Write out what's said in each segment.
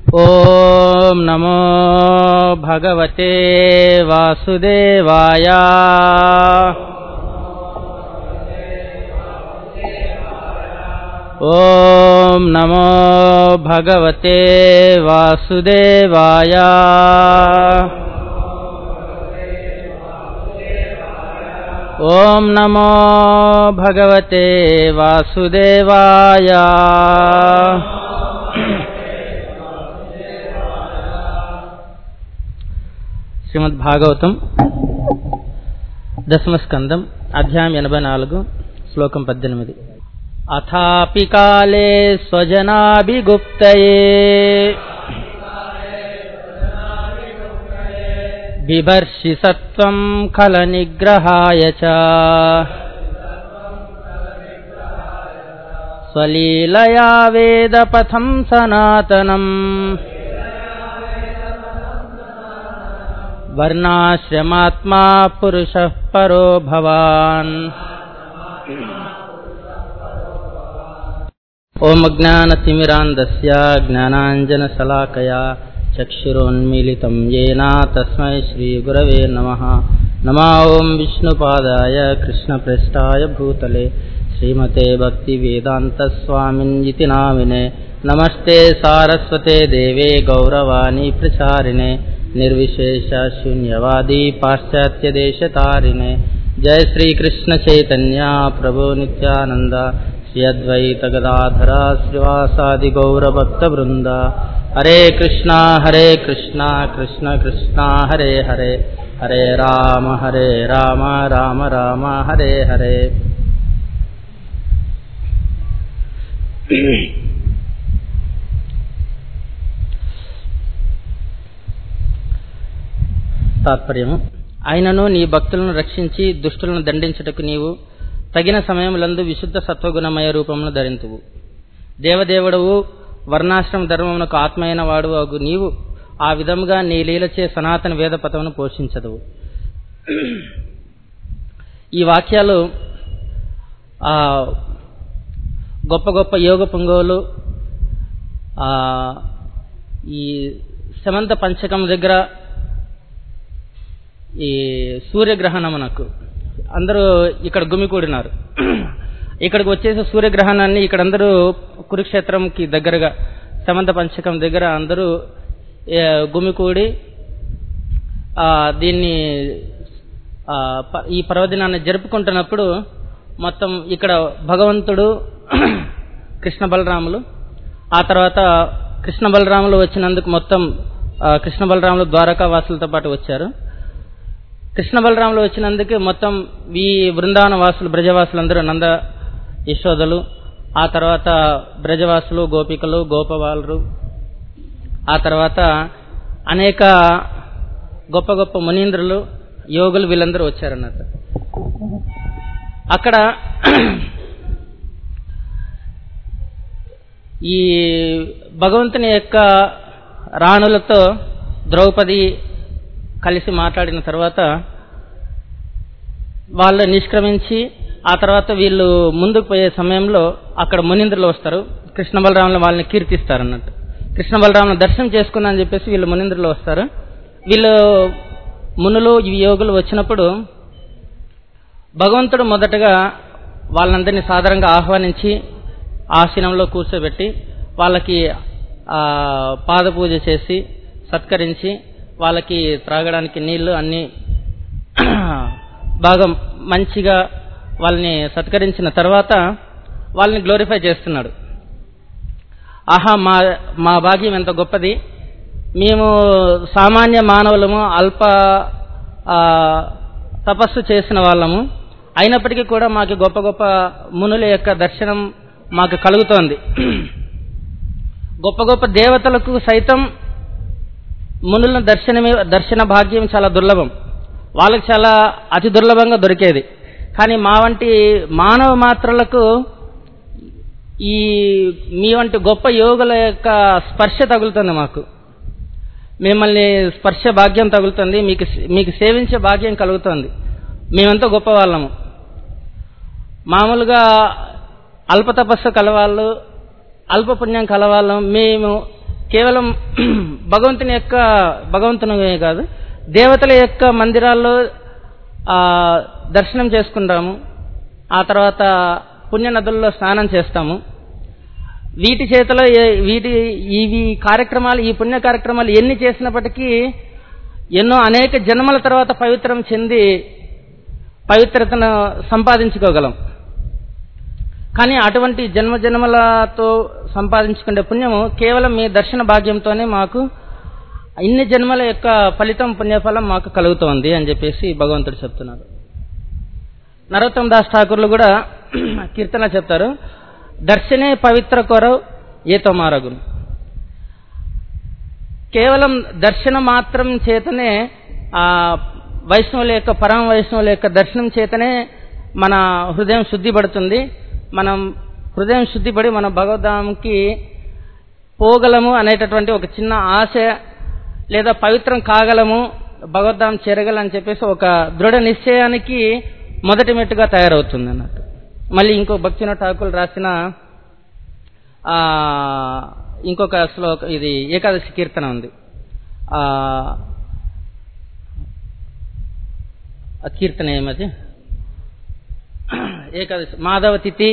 ॐ नमो भगवते वासुदेवाय ॐ नमो भगवते वासुदेवाय ॐ नमो भगवते वासुदेवाय శ్రీమద్ భాగవతం దశమ స్కందం అధ్యాయం ఎనభై నాలుగు శ్లోకం పద్దెనిమిది అథాపి కాలే స్వజనాభిగుప్తయే బిభర్షి సత్వం ఖల నిగ్రహాయ చ స్వలీలయా వేదపథం సనాతనం వర్ణాశ్రమాత్మా పురుష పరో భవాన్ ఓం అజ్ఞానతిమిరాంధస్య జ్ఞానాంజనశలాకయా చక్షురోన్మీలితం येन తస్మై శ్రీగురవే నమః నమా ఓం విష్ణుపాదాయ కృష్ణప్రష్టాయ భూతలే శ్రీమతే భక్తివేదాంతస్వామిన్ ఇతి నామినే నమస్తే సారస్వతే దేవే గౌరవాణి ప్రచారిణే నిర్విశేష శూన్యవాది పాశ్చాత్యదేశతారిణే జయ శ్రీకృష్ణ చైతన్య ప్రభు నిత్యానంద శ్రీ అద్వైత గదాధర శ్రీవాసాది గౌరభక్త బృంద హరే కృష్ణ హరే కృష్ణ కృష్ణ కృష్ణ హరే హరే హరే రామ హరే రామ రామ రామ హరే హరే తాత్పర్యము ఆయనను నీ భక్తులను రక్షించి దుష్టులను దండించుటకు నీవు తగిన సమయములందు విశుద్ధ సత్వగుణమయ రూపమును ధరింతువు దేవదేవుడవు వర్ణాశ్రమ ధర్మమునకు ఆత్మైన వాడు అగు నీవు ఆ విధముగా నీ లీలచే సనాతన వేద పథమును పోషించదువు ఈ వాక్యాలు ఆ గొప్ప గొప్ప యోగ పొంగోలు ఆ ఈ సమంత పంచకం దగ్గర ఈ సూర్యగ్రహణమునకు అందరూ ఇక్కడ గుమికూడినారు ఇక్కడికి వచ్చేసి సూర్యగ్రహణాన్ని ఇక్కడ అందరూ కురుక్షేత్రంకి దగ్గరగా సమంత పంచకం దగ్గర అందరూ గుమికూడి దీన్ని ఈ పర్వదినాన్ని జరుపుకుంటున్నప్పుడు మొత్తం ఇక్కడ భగవంతుడు కృష్ణ బలరాములు ఆ తర్వాత కృష్ణ బలరాములు వచ్చినందుకు మొత్తం కృష్ణ బలరాములు ద్వారకా వాసులతో పాటు వచ్చారు కృష్ణ బలరాములు వచ్చినందుకు మొత్తం ఈ బృందావన వాసులు బ్రజవాసులు అందరూ నంద యశోదలు ఆ తర్వాత బ్రజవాసులు గోపికలు గోపవాళ్ళు ఆ తర్వాత అనేక గొప్ప గొప్ప మునీంద్రులు యోగులు వీళ్ళందరూ వచ్చారన్నట్టు అక్కడ ఈ భగవంతుని యొక్క రాణులతో ద్రౌపది కలిసి మాట్లాడిన తర్వాత వాళ్ళు నిష్క్రమించి ఆ తర్వాత వీళ్ళు ముందుకు పోయే సమయంలో అక్కడ మునీంద్రులు వస్తారు కృష్ణ బలరాములు వాళ్ళని కీర్తిస్తారు అన్నట్టు కృష్ణ బలరాములను దర్శనం చేసుకున్నా అని చెప్పేసి వీళ్ళు మునీంద్రులు వస్తారు వీళ్ళు మునులు యోగులు వచ్చినప్పుడు భగవంతుడు మొదటగా వాళ్ళందరినీ సాధారణంగా ఆహ్వానించి ఆసనంలో కూర్చోబెట్టి వాళ్ళకి పాద పూజ చేసి సత్కరించి వాళ్ళకి త్రాగడానికి నీళ్లు అన్ని బాగా మంచిగా వాళ్ళని సత్కరించిన తర్వాత వాళ్ళని గ్లోరిఫై చేస్తున్నాడు ఆహా మా మా భాగ్యం ఎంత గొప్పది మేము సామాన్య మానవులము అల్ప తపస్సు చేసిన వాళ్ళము అయినప్పటికీ కూడా మాకు గొప్ప గొప్ప మునుల యొక్క దర్శనం మాకు కలుగుతోంది గొప్ప గొప్ప దేవతలకు సైతం మునుల దర్శనమే దర్శన భాగ్యం చాలా దుర్లభం వాళ్ళకి చాలా అతి దుర్లభంగా దొరికేది కానీ మా వంటి మానవ మాత్రలకు ఈ మీ వంటి గొప్ప యోగుల యొక్క స్పర్శ తగులుతుంది మాకు మిమ్మల్ని స్పర్శ భాగ్యం తగులుతుంది మీకు మీకు సేవించే భాగ్యం కలుగుతుంది మేమంతా గొప్ప వాళ్ళము మామూలుగా అల్ప తపస్సు కలవాళ్ళు అల్ప పుణ్యం కలవాళ్ళం మేము కేవలం భగవంతుని యొక్క భగవంతుని కాదు దేవతల యొక్క మందిరాల్లో ఆ, దర్శనం చేసుకుంటాము ఆ తర్వాత పుణ్య నదుల్లో స్నానం చేస్తాము వీటి చేతిలో ఏ- వీటి ఇవి కార్యక్రమాలు ఈ పుణ్య కార్యక్రమాలు ఎన్ని చేసినప్పటికీ ఎన్నో అనేక జన్మల తర్వాత పవిత్రం చెంది పవిత్రతను సంపాదించుకోగలం కానీ అటువంటి జన్మ జన్మలతో సంపాదించుకునే పుణ్యము కేవలం మీ దర్శన భాగ్యంతోనే మాకు ఇన్ని జన్మల యొక్క ఫలితం పుణ్యఫలం మాకు కలుగుతోంది అని చెప్పేసి భగవంతుడు చెప్తున్నారు నరోత్తమ్ దాస్ ఠాకూర్లు కూడా కీర్తన చెప్తారు దర్శనే పవిత్ర కొరవ్ ఏతో మారగును కేవలం దర్శనం మాత్రం చేతనే ఆ వైష్ణవుల యొక్క పరమ వైష్ణవుల యొక్క దర్శనం చేతనే మన హృదయం శుద్ధి పడుతుంది మనం హృదయం శుద్ధిపడి మన భగవద్ధాంకి పోగలము అనేటటువంటి ఒక చిన్న ఆశ లేదా పవిత్రం కాగలము భగవద్ధాం చేరగలని చెప్పేసి ఒక దృఢ నిశ్చయానికి మొదటి మెట్టుగా తయారవుతుంది అన్నట్టు మళ్ళీ ఇంకో భక్తిన ఠాకూర్ రాసిన ఆ, ఇంకొక శ్లోక ఇది ఏకాదశి కీర్తన ఉంది ఆ ఆ కీర్తన ఏమది ఏకాదశి మాధవ తిథి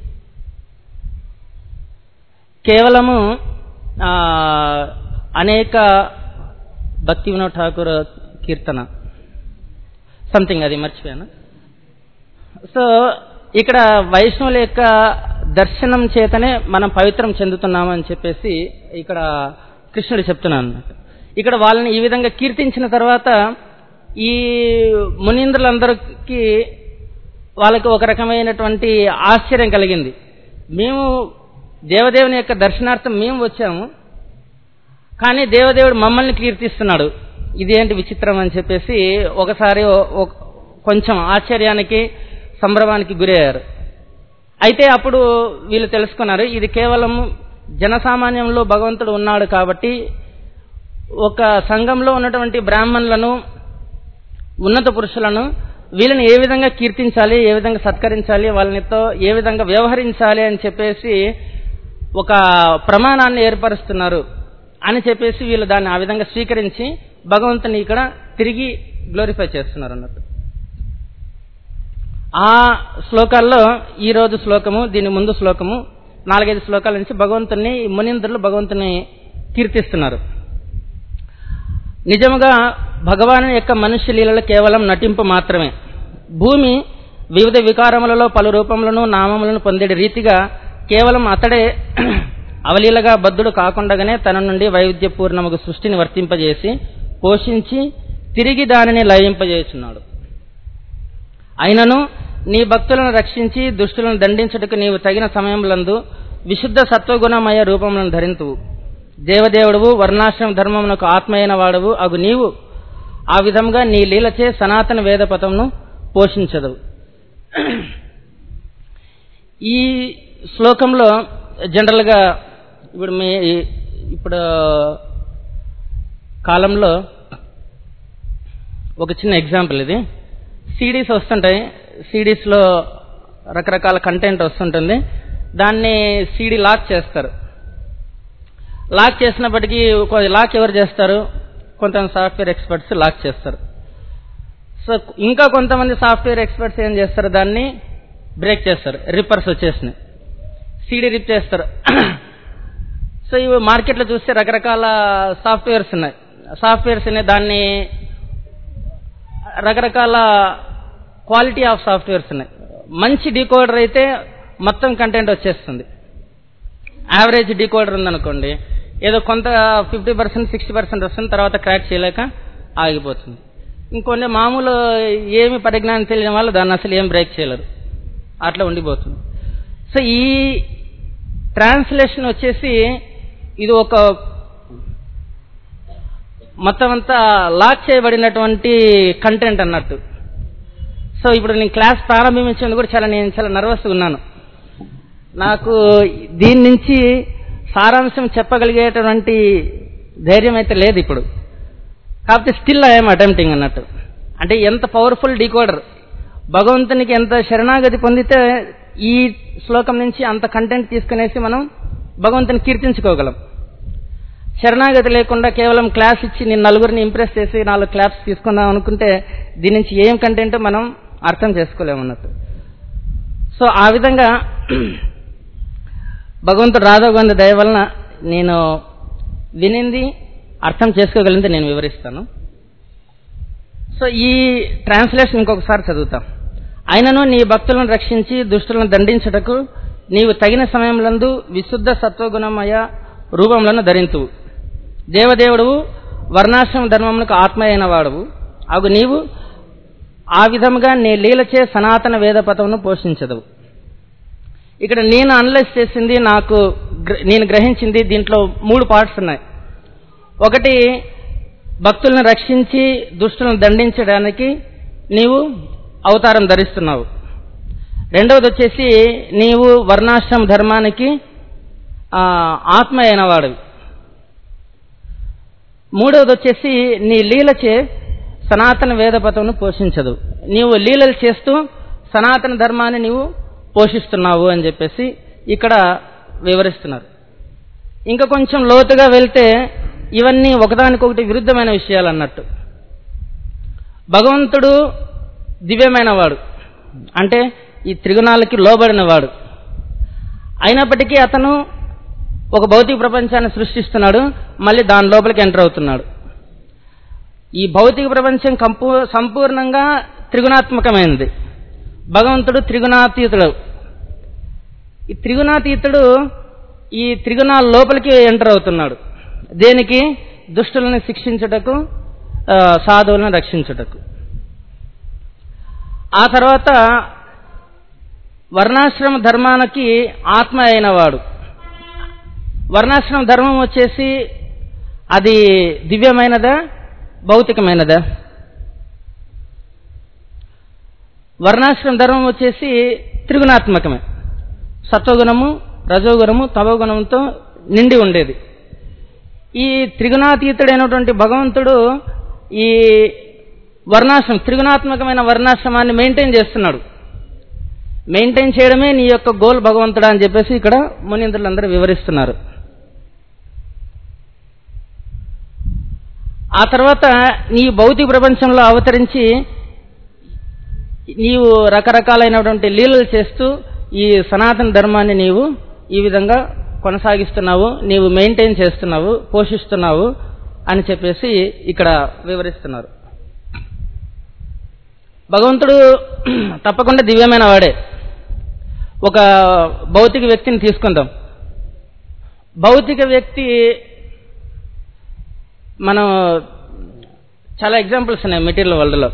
కేవలము ఆ, అనేక భక్తి వినోద్ ఠాకూర్ కీర్తన సంథింగ్ అది మర్చిపోయాను సో ఇక్కడ వైష్ణవుల యొక్క దర్శనం చేతనే మనం పవిత్రం చెందుతున్నాము అని చెప్పేసి ఇక్కడ కృష్ణుడు చెప్తున్నాను అన్నమాట ఇక్కడ వాళ్ళని ఈ విధంగా కీర్తించిన తర్వాత ఈ మునీంద్రులందరికీ వాళ్ళకి ఒక రకమైనటువంటి ఆశ్చర్యం కలిగింది మేము దేవదేవుని యొక్క దర్శనార్థం మేము వచ్చాము కానీ దేవదేవుడు మమ్మల్ని కీర్తిస్తున్నాడు ఇదేంటి విచిత్రం అని చెప్పేసి ఒకసారి ఓ- ఓ- కొంచెం ఆశ్చర్యానికి సంభ్రమానికి గురయ్యారు అయితే అప్పుడు వీళ్ళు తెలుసుకున్నారు ఇది కేవలం జనసామాన్యంలో భగవంతుడు ఉన్నాడు కాబట్టి ఒక సంఘంలో ఉన్నటువంటి బ్రాహ్మణులను ఉన్నత పురుషులను వీళ్ళని ఏ విధంగా కీర్తించాలి ఏ విధంగా సత్కరించాలి వాళ్ళనితో ఏ విధంగా వ్యవహరించాలి అని చెప్పేసి ఒక ప్రమాణాన్ని ఏర్పరుస్తున్నారు అని చెప్పేసి వీళ్ళు దాన్ని ఆ విధంగా స్వీకరించి భగవంతుని ఇక్కడ తిరిగి గ్లోరిఫై చేస్తున్నారు అన్నట్టు ఆ శ్లోకాల్లో ఈ రోజు శ్లోకము దీని ముందు శ్లోకము నాలుగైదు శ్లోకాల నుంచి భగవంతుని ఈ మునీంద్రులు భగవంతుని కీర్తిస్తున్నారు నిజముగా భగవాను యొక్క మనుష్య లీలలు కేవలం నటింపు మాత్రమే భూమి వివిధ వికారములలో పలు రూపములను నామములను పొందేటి రీతిగా కేవలం అతడే అవలీలగా బద్ధుడు కాకుండగానే తన నుండి వైవిధ్యపూర్ణముకు సృష్టిని వర్తింపజేసి పోషించి తిరిగి దానిని లయింపజేస్తున్నాడు అయినను నీ భక్తులను రక్షించి దుష్టులను దండించుటకు నీవు తగిన సమయములందు విశుద్ధ సత్వగుణమయ రూపములను ధరింతువు దేవదేవుడువు వర్ణాశ్రమ ధర్మమునకు ఆత్మయైన వాడవు అగు నీవు ఆ విధంగా నీ లీలచే సనాతన వేదపథంను పోషించదు ఈ శ్లోకంలో జనరల్గా ఇప్పుడు మీ ఇప్పుడు కాలంలో ఒక చిన్న ఎగ్జాంపుల్ ఇది సిడీస్ వస్తుంటాయి సిడీస్లో రకరకాల కంటెంట్ వస్తుంటుంది దాన్ని సిడీ లాక్ చేస్తారు లాక్ చేసినప్పటికీ ఒక లాక్ ఎవరు చేస్తారు కొంతమంది సాఫ్ట్వేర్ ఎక్స్పర్ట్స్ లాక్ చేస్తారు సో ఇంకా కొంతమంది సాఫ్ట్వేర్ ఎక్స్పర్ట్స్ ఏం చేస్తారు దాన్ని బ్రేక్ చేస్తారు రిప్పర్స్ వచ్చేసినాయి సీడీ రిప్ చేస్తారు సో ఇవి మార్కెట్లో చూస్తే రకరకాల సాఫ్ట్వేర్స్ ఉన్నాయి సాఫ్ట్వేర్స్ ఉన్నాయి దాన్ని రకరకాల క్వాలిటీ ఆఫ్ సాఫ్ట్వేర్స్ ఉన్నాయి మంచి డీకోడర్ అయితే మొత్తం కంటెంట్ వచ్చేస్తుంది యావరేజ్ డీకోడర్ ఉందనుకోండి ఏదో కొంత ఫిఫ్టీ పర్సెంట్ సిక్స్టీ పర్సెంట్ వస్తుంది తర్వాత క్రాక్ చేయలేక ఆగిపోతుంది ఇంకొన్ని మామూలు ఏమి పరిజ్ఞానం తెలియని వాళ్ళు దాన్ని అసలు ఏం బ్రేక్ చేయలేరు అట్లా ఉండిపోతుంది సో ఈ ట్రాన్స్లేషన్ వచ్చేసి ఇది ఒక మొత్తం అంతా లాక్ చేయబడినటువంటి కంటెంట్ అన్నట్టు సో ఇప్పుడు నేను క్లాస్ ప్రారంభించేందుకు కూడా చాలా నేను చాలా నర్వస్గా ఉన్నాను నాకు దీని నుంచి సారాంశం చెప్పగలిగేటువంటి ధైర్యం అయితే లేదు ఇప్పుడు కాకపోతే స్టిల్ ఐఎమ్ అటెంప్టింగ్ అన్నట్టు అంటే ఎంత పవర్ఫుల్ డీకోడర్ భగవంతునికి ఎంత శరణాగతి పొందితే ఈ శ్లోకం నుంచి అంత కంటెంట్ తీసుకునేసి మనం భగవంతుని కీర్తించుకోగలం శరణాగతి లేకుండా కేవలం క్లాస్ ఇచ్చి నేను నలుగురిని ఇంప్రెస్ చేసి నాలుగు క్లాప్స్ తీసుకుందాం అనుకుంటే దీని నుంచి ఏం కంటెంట్ మనం అర్థం చేసుకోలేమన్నట్టు సో ఆ విధంగా భగవంతుడు రాధవగంధ దయ వలన నేను వినింది అర్థం చేసుకోగలిగింది నేను వివరిస్తాను సో ఈ ట్రాన్స్లేషన్ ఇంకొకసారి చదువుతాం అయినను నీ భక్తులను రక్షించి దుష్టులను దండించుటకు నీవు తగిన సమయంలందు విశుద్ధ సత్వగుణమయ రూపములను ధరింతువు దేవదేవుడు వర్ణాశ్రమ ధర్మమునకు ఆత్మ అయిన వాడువు అగు నీవు ఆ విధముగా నీ లీలచే సనాతన వేద పదమును పోషించదవు ఇక్కడ నేను అనలైజ్ చేసింది నాకు గ్ర- నేను గ్రహించింది దీంట్లో మూడు పార్ట్స్ ఉన్నాయి ఒకటి భక్తులను రక్షించి దుష్టులను దండించడానికి నీవు అవతారం ధరిస్తున్నావు రెండవది వచ్చేసి నీవు వర్ణాశ్రమ ధర్మానికి ఆ, ఆత్మ అయినవాడు మూడవది వచ్చేసి నీ లీలచే సనాతన వేదపథమును పోషించదు నీవు లీలలు చేస్తూ సనాతన ధర్మాన్ని నీవు పోషిస్తున్నావు అని చెప్పేసి ఇక్కడ వివరిస్తున్నారు ఇంకా కొంచెం లోతుగా వెళ్తే ఇవన్నీ ఒకదానికొకటి విరుద్ధమైన విషయాలు అన్నట్టు భగవంతుడు దివ్యమైన వాడు అంటే ఈ త్రిగుణాలకి లోబడిన వాడు అయినప్పటికీ అతను ఒక భౌతిక ప్రపంచాన్ని సృష్టిస్తున్నాడు మళ్ళీ దాని లోపలికి ఎంటర్ అవుతున్నాడు ఈ భౌతిక ప్రపంచం కంపూ సంపూర్ణంగా త్రిగుణాత్మకమైనది భగవంతుడు త్రిగుణాతీతుడు ఈ త్రిగుణాతీతుడు ఈ త్రిగుణాల లోపలికి ఎంటర్ అవుతున్నాడు దేనికి దుష్టులను శిక్షించుటకు ఆ, సాధువులను రక్షించుటకు ఆ తర్వాత వర్ణాశ్రమ ధర్మానికి ఆత్మ అయినవాడు వర్ణాశ్రమ ధర్మం వచ్చేసి అది దివ్యమైనదా భౌతికమైనదా వర్ణాశ్రమ ధర్మం వచ్చేసి త్రిగుణాత్మకమే సత్వగుణము రజోగుణము తమోగుణంతో నిండి ఉండేది ఈ త్రిగుణాతీతుడైనటువంటి భగవంతుడు ఈ వర్ణాశ్రమం త్రిగుణాత్మకమైన వర్ణాశ్రమాన్ని మెయింటైన్ చేస్తున్నాడు మెయింటైన్ చేయడమే నీ యొక్క గోల్ భగవంతుడా అని చెప్పేసి ఇక్కడ మునీంద్రులందరూ వివరిస్తున్నారు ఆ తర్వాత నీ భౌతిక ప్రపంచంలో అవతరించి నీవు రకరకాలైనటువంటి లీలలు చేస్తూ ఈ సనాతన ధర్మాన్ని నీవు ఈ విధంగా కొనసాగిస్తున్నావు నీవు మెయింటైన్ చేస్తున్నావు పోషిస్తున్నావు అని చెప్పేసి ఇక్కడ వివరిస్తున్నారు భగవంతుడు తప్పకుండా దివ్యమైన వాడే ఒక భౌతిక వ్యక్తిని తీసుకుందాం భౌతిక వ్యక్తి మనం చాలా ఎగ్జాంపుల్స్ ఉన్నాయి మెటీరియల్ వరల్డ్లో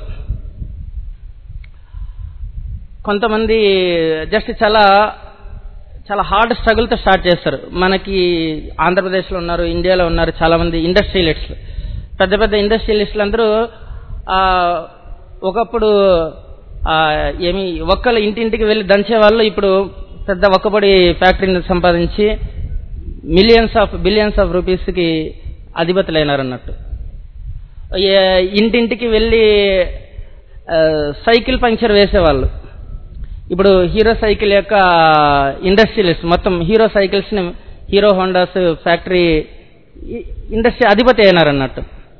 కొంతమంది జస్ట్ చాలా చాలా హార్డ్ స్ట్రగుల్తో స్టార్ట్ చేస్తారు మనకి ఆంధ్రప్రదేశ్లో ఉన్నారు ఇండియాలో ఉన్నారు చాలా మంది ఇండస్ట్రియలిస్టులు పెద్ద పెద్ద ఇండస్ట్రియలిస్టులు అందరూ ఆ, ఒకప్పుడు ఆ, ఏమి ఒక్కలు ఇంటింటికి వెళ్ళి దంచే వాళ్ళు ఇప్పుడు పెద్ద ఒక్కపొడి ఫ్యాక్టరీని సంపాదించి మిలియన్స్ ఆఫ్ బిలియన్స్ ఆఫ్ రూపీస్కి అధిపతులైనారు అన్నట్టు ఏ- ఇంటింటికి వెళ్ళి ఆ, సైకిల్ పంక్చర్ వేసేవాళ్ళు ఇప్పుడు హీరో సైకిల్ యొక్క ఇండస్ట్రియలిస్ట్ మొత్తం హీరో సైకిల్స్ని హీరో హోండాస్ ఫ్యాక్టరీ ఈ- ఇండస్ట్రీ అధిపతి అయినారు అన్నట్టు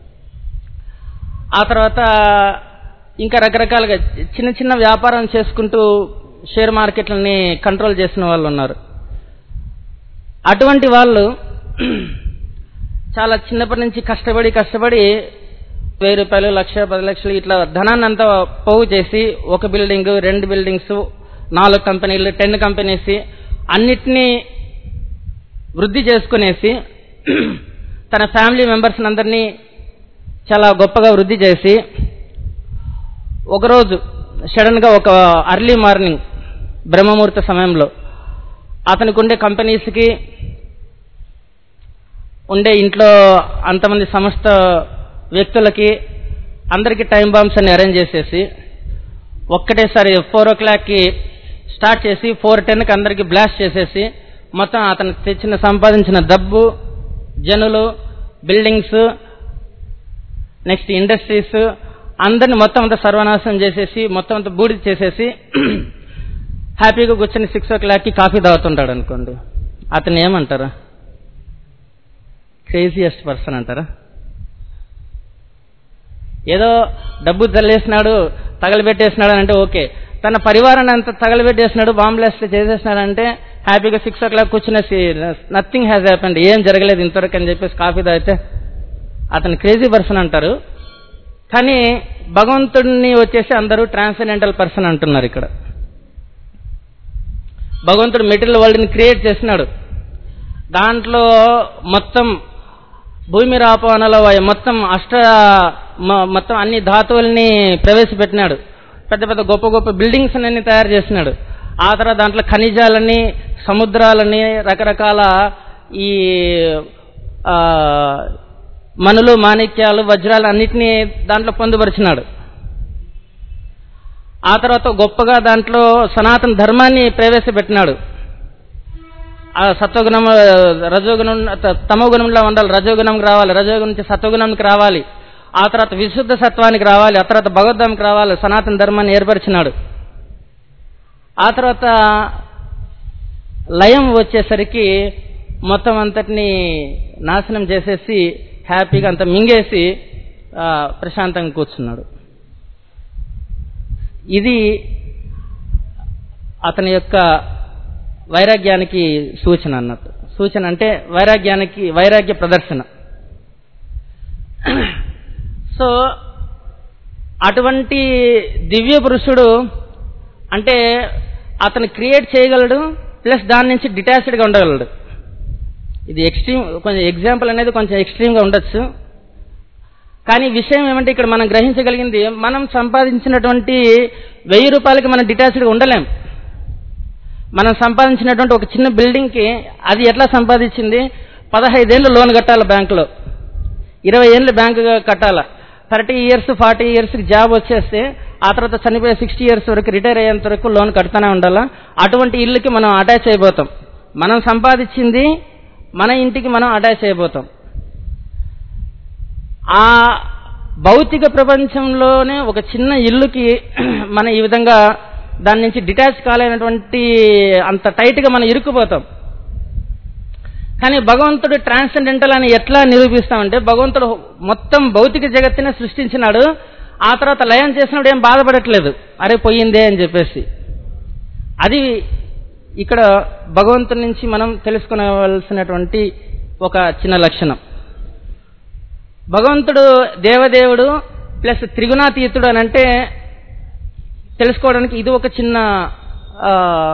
ఆ తర్వాత ఇంకా రకరకాలుగా చిన్న చిన్న వ్యాపారం చేసుకుంటూ షేర్ మార్కెట్లని కంట్రోల్ చేసిన వాళ్ళు ఉన్నారు అటువంటి వాళ్ళు చాలా చిన్నప్పటి నుంచి కష్టపడి కష్టపడి వెయ్యి రూపాయలు లక్ష పది లక్షలు ఇట్లా ధనాన్ని అంతా పోగు చేసి ఒక బిల్డింగ్ రెండు బిల్డింగ్స్ నాలుగు కంపెనీలు టెన్ కంపెనీస్ అన్నిటినీ వృద్ధి చేసుకునేసి తన ఫ్యామిలీ మెంబర్స్ అందరినీ చాలా గొప్పగా వృద్ధి చేసి ఒకరోజు సడన్గా ఒక అర్లీ మార్నింగ్ బ్రహ్మముహూర్త సమయంలో అతనికి ఉండే కంపెనీస్కి ఉండే ఇంట్లో అంతమంది సమస్త వ్యక్తులకి అందరికీ టైం బాంబ్స్ అన్ని అరేంజ్ చేసేసి ఒక్కటేసారి ఫోర్ ఓ క్లాక్కి స్టార్ట్ చేసి ఫోర్ టెన్కి అందరికీ బ్లాస్ట్ చేసేసి మొత్తం అతను తెచ్చిన సంపాదించిన డబ్బు జనులు బిల్డింగ్స్ నెక్స్ట్ ఇండస్ట్రీస్ అందరిని మొత్తం అంతా సర్వనాశనం చేసేసి మొత్తం అంతా బూడిద చేసేసి హ్యాపీగా కూర్చొని సిక్స్ ఓ క్లాక్కి కాఫీ తాగుతుంటాడు అనుకోండి అతను ఏమంటారు క్రేజియస్ట్ పర్సన్ అంటారా ఏదో డబ్బు చల్లేసినాడు తగలబెట్టేసినాడు అని అంటే ఓకే తన పరివారాన్ని అంతా తగలబెట్టేసినాడు బాంబ్లాస్ట్ చేసేసినాడు అంటే హ్యాపీగా సిక్స్ ఓ క్లాక్ కూర్చునేసి నథింగ్ హ్యాస్ హ్యాపెండ్ ఏం జరగలేదు ఇంతవరకు అని చెప్పేసి కాఫీ తాగితే అతను క్రేజీ పర్సన్ అంటారు కానీ భగవంతుడిని వచ్చేసి అందరూ ట్రాన్సెండెంటల్ పర్సన్ అంటున్నారు ఇక్కడ భగవంతుడు మెటీరియల్ వరల్డ్ని క్రియేట్ చేసినాడు దాంట్లో మొత్తం భూమి రాపవనలో మొత్తం అష్ట మ- మొత్తం అన్ని ధాతువుల్ని ప్రవేశపెట్టినాడు పెద్ద పెద్ద గొప్ప గొప్ప బిల్డింగ్స్ అన్ని తయారు చేసినాడు ఆ తర్వాత దాంట్లో ఖనిజాలని సముద్రాలని రకరకాల ఈ ఆ, మనులు మాణిక్యాలు వజ్రాలు అన్నిటినీ దాంట్లో పొందుపరిచినాడు ఆ తర్వాత గొప్పగా దాంట్లో సనాతన ధర్మాన్ని ప్రవేశపెట్టినాడు ఆ సత్వగుణం రజోగుణం త- తమోగుణంలో ఉండాలి రజోగుణంకి రావాలి రజోగుణం నుంచి సత్వగుణంకి రావాలి ఆ తర్వాత విశుద్ధ సత్వానికి రావాలి ఆ తర్వాత భగవద్ధానికి రావాలి సనాతన ధర్మాన్ని ఏర్పరిచినాడు ఆ తర్వాత లయం వచ్చేసరికి మొత్తం అంతటిని నాశనం చేసేసి హ్యాపీగా అంత మింగేసి ఆ, ప్రశాంతంగా కూర్చున్నాడు ఇది అతని యొక్క వైరాగ్యానికి సూచన అన్నట్టు సూచన అంటే వైరాగ్యానికి వైరాగ్య ప్రదర్శన సో అటువంటి దివ్య పురుషుడు అంటే అతను క్రియేట్ చేయగలడు ప్లస్ దాని నుంచి డిటాచ్డ్గా ఉండగలడు ఇది ఎక్స్ట్రీమ్ కొంచెం ఎగ్జాంపుల్ అనేది కొంచెం ఎక్స్ట్రీమ్గా ఉండొచ్చు కానీ విషయం ఏమంటే ఇక్కడ మనం గ్రహించగలిగింది మనం సంపాదించినటువంటి వెయ్యి రూపాయలకి మనం డిటాచ్డ్గా ఉండలేం మనం సంపాదించినటువంటి ఒక చిన్న బిల్డింగ్కి అది ఎట్లా సంపాదించింది పదహైదేళ్ళు లోన్ కట్టాలి బ్యాంకులో ఇరవై ఏళ్ళు బ్యాంకు కట్టాల థర్టీ ఇయర్స్ ఫార్టీ ఇయర్స్కి జాబ్ వచ్చేస్తే ఆ తర్వాత చనిపోయే సిక్స్టీ ఇయర్స్ వరకు రిటైర్ అయ్యేంత వరకు లోన్ కడుతూనే ఉండాలా అటువంటి ఇల్లుకి మనం అటాచ్ అయిపోతాం మనం సంపాదించింది మన ఇంటికి మనం అటాచ్ అయిపోతాం ఆ భౌతిక ప్రపంచంలోనే ఒక చిన్న ఇల్లుకి మనం ఈ విధంగా దాని నుంచి డిటాచ్ కాలేనటువంటి అంత టైట్గా మనం ఇరుక్కుపోతాం కానీ భగవంతుడు ట్రాన్సెండెంటల్ అని ఎట్లా నిరూపిస్తామంటే భగవంతుడు మొత్తం భౌతిక జగత్తునే సృష్టించినాడు ఆ తర్వాత లయం చేసినప్పుడు ఏం బాధపడట్లేదు అరే పోయిందే అని చెప్పేసి అది ఇక్కడ భగవంతుడి నుంచి మనం తెలుసుకునవలసినటువంటి ఒక చిన్న లక్షణం భగవంతుడు దేవదేవుడు ప్లస్ త్రిగుణాతీతుడు అని అంటే తెలుసుకోవడానికి ఇది ఒక చిన్న ఆ,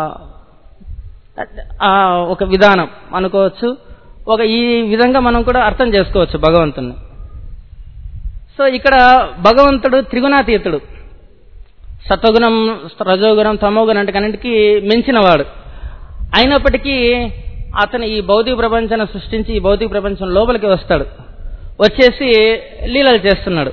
ఆ, ఒక విధానం అనుకోవచ్చు ఒక ఈ విధంగా మనం కూడా అర్థం చేసుకోవచ్చు భగవంతుని సో ఇక్కడ భగవంతుడు త్రిగుణాతీతుడు సత్వగుణం రజోగుణం తమోగుణం అంటే కన్నింటికి మించినవాడు అయినప్పటికీ అతను ఈ భౌతిక ప్రపంచాన్ని సృష్టించి ఈ భౌతిక ప్రపంచం లోపలికి వస్తాడు వచ్చేసి లీలలు చేస్తున్నాడు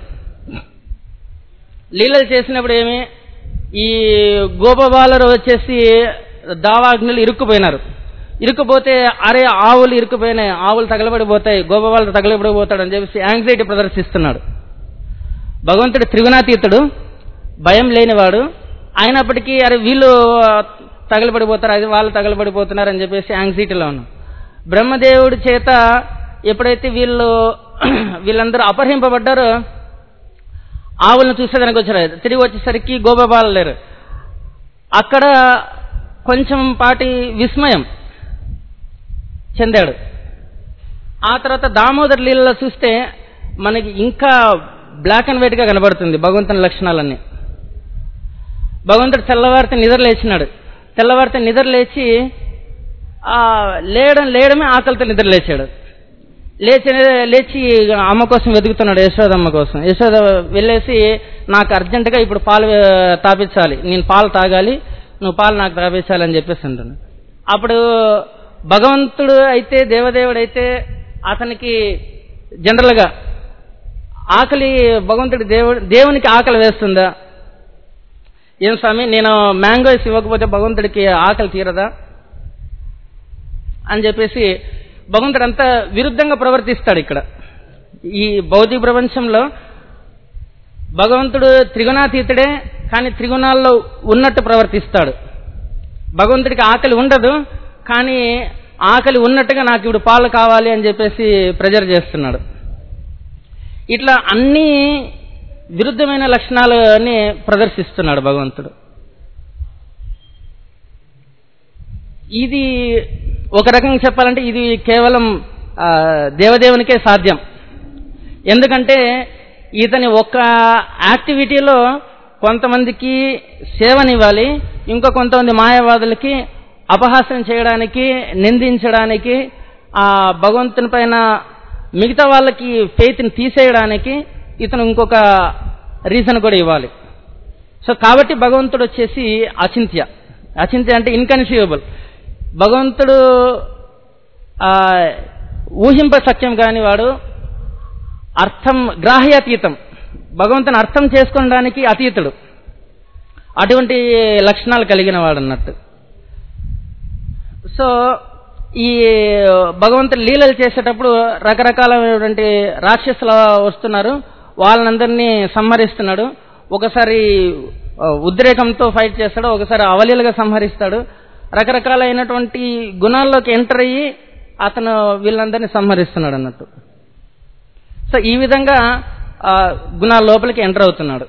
లీలలు చేసినప్పుడు ఏమి ఈ గోపబాలరు వచ్చేసి దావాగ్నులు ఇరుక్కుపోయినారు ఇరుక్కుపోతే అరే ఆవులు ఇరుక్కుపోయినాయి ఆవులు తగలబడిపోతాయి గోపబాలరు తగలబడిపోతాడు అని చెప్పేసి యాంగ్జైటీ ప్రదర్శిస్తున్నాడు భగవంతుడు త్రిగుణాతీతుడు భయం లేనివాడు అయినప్పటికీ అరే వీళ్ళు తగలబడిపోతారు అది వాళ్ళు తగలబడిపోతున్నారు అని చెప్పేసి యాంగ్జైటీలో ఉన్నాం బ్రహ్మదేవుడి చేత ఎప్పుడైతే వీళ్ళు వీళ్ళందరూ అపహరింపబడ్డారో ఆవులను చూసేదానికి వచ్చారు తిరిగి వచ్చేసరికి గోపబాలు లేరు అక్కడ కొంచెం పాటి విస్మయం చెందాడు ఆ తర్వాత దామోదర్ లీలలో చూస్తే మనకి ఇంకా బ్లాక్ అండ్ వైట్గా కనబడుతుంది భగవంతుని లక్షణాలన్నీ భగవంతుడు తెల్లవారితే నిద్ర లేచినాడు తెల్లవారితే నిద్ర లేచి ఆ, లేయడం లేయడమే ఆకలితో నిద్ర లేచాడు లేచి లేచి అమ్మ కోసం వెతుకుతున్నాడు యశోదమ్మ కోసం యశోద వెళ్ళేసి నాకు అర్జెంటుగా ఇప్పుడు పాలు ఆ, తాపించాలి నేను పాలు తాగాలి నువ్వు పాలు నాకు తాపించాలి అని చెప్పేసి అంటున్నాడు అప్పుడు భగవంతుడు అయితే దేవదేవుడు అయితే అతనికి జనరల్గా ఆకలి భగవంతుడి దేవుడు దేవునికి ఆకలి వేస్తుందా ఏం స్వామి నేను మ్యాంగోస్ ఇవ్వకపోతే భగవంతుడికి ఆకలి తీరదా అని చెప్పేసి భగవంతుడు అంతా విరుద్ధంగా ప్రవర్తిస్తాడు ఇక్కడ ఈ భౌతిక ప్రపంచంలో భగవంతుడు త్రిగుణాతీతుడే కానీ త్రిగుణాల్లో ఉన్నట్టు ప్రవర్తిస్తాడు భగవంతుడికి ఆకలి ఉండదు కానీ ఆకలి ఉన్నట్టుగా నాకు ఇప్పుడు పాలు కావాలి అని చెప్పేసి ప్రెజర్ చేస్తున్నాడు ఇట్లా అన్ని విరుద్ధమైన లక్షణాలని ప్రదర్శిస్తున్నాడు భగవంతుడు ఇది ఒక రకంగా చెప్పాలంటే ఇది కేవలం ఆ, దేవదేవునికే సాధ్యం ఎందుకంటే ఇతని ఒక్క యాక్టివిటీలో కొంతమందికి సేవనివ్వాలి ఇంకా కొంతమంది మాయావాదులకి అపహాస్యం చేయడానికి నిందించడానికి ఆ భగవంతుని పైన మిగతా వాళ్ళకి ఫెయిత్ని తీసేయడానికి ఇతను ఇంకొక రీజన్ కూడా ఇవ్వాలి సో కాబట్టి భగవంతుడు వచ్చేసి అచింత్య అచింత్య అంటే ఇన్కన్సీవబుల్ భగవంతుడు ఆ, ఊహింప సత్యం కాని వాడు అర్థం గ్రాహ్యాతీతం భగవంతుని అర్థం చేసుకోవడానికి అతీతుడు అటువంటి లక్షణాలు కలిగిన వాడు అన్నట్టు సో ఈ భగవంతుడు లీలలు చేసేటప్పుడు రకరకాలైనటువంటి రాక్షసులు వస్తున్నారు వాళ్ళందరినీ సంహరిస్తున్నాడు ఒకసారి ఆ, ఉద్రేకంతో ఫైట్ చేస్తాడు ఒకసారి అవలీలుగా సంహరిస్తాడు రకరకాలైనటువంటి గుణాల్లోకి ఎంటర్ అయ్యి అతను వీళ్ళందరినీ సంహరిస్తున్నాడు అన్నట్టు సో ఈ విధంగా ఆ, గుణాల లోపలికి ఎంటర్ అవుతున్నాడు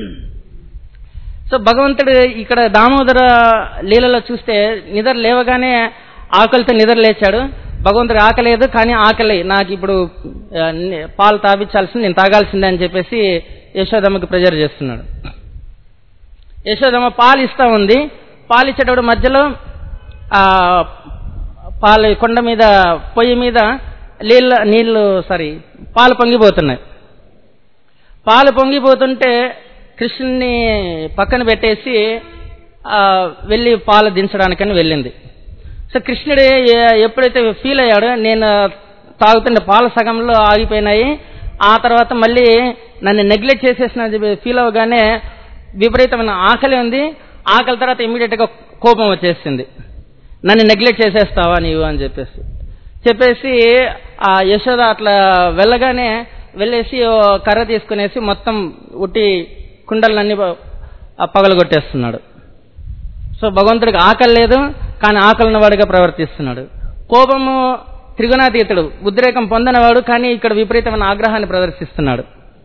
సో భగవంతుడు ఇక్కడ దామోదర లీలలో చూస్తే నిద్ర లేవగానే ఆకలితో నిద్ర లేచాడు భగవంతుడు ఆకలేదు కానీ ఆకలి నాకు ఇప్పుడు ఆ, ని- పాలు తాపించాల్సింది నేను తాగాల్సిందే అని చెప్పేసి యశోదమ్మకి ప్రెజర్ చేస్తున్నాడు యశోదమ్మ పాలు ఇస్తా ఉంది పాలు ఇచ్చేటప్పుడు మధ్యలో ఆ పాలు కొండ మీద పొయ్యి మీద నీళ్ళ నీళ్లు సారీ పాలు పొంగిపోతున్నాయి పాలు పొంగిపోతుంటే కృష్ణుని పక్కన పెట్టేసి ఆ, వెళ్ళి పాలు దించడానికని వెళ్ళింది సో కృష్ణుడు ఏ- ఎప్పుడైతే ఫీల్ అయ్యాడో నేను తాగుతున్న పాల సగంలో ఆగిపోయినాయి ఆ తర్వాత మళ్ళీ నన్ను నెగ్లెక్ట్ చేసేసిన ఫీల్ అవగానే విపరీతమైన ఆకలి ఉంది ఆకలి తర్వాత ఇమీడియట్ గా కోపం వచ్చేసింది నన్ను నెగ్లెక్ట్ చేసేస్తావా నీవు అని చెప్పేసి చెప్పేసి ఆ యశోద అట్లా వెళ్ళగానే వెళ్ళేసి ఓ కర్ర తీసుకునేసి మొత్తం ఉట్టి కుండలన్నీ పగలగొట్టేస్తున్నాడు సో భగవంతుడికి ఆకలి లేదు కానీ ఆకలిన వాడిగా ప్రవర్తిస్తున్నాడు కోపము త్రిగుణాతీతుడు ఉద్రేకం పొందినవాడు కానీ ఇక్కడ విపరీతమైన ఆగ్రహాన్ని ప్రదర్శిస్తున్నాడు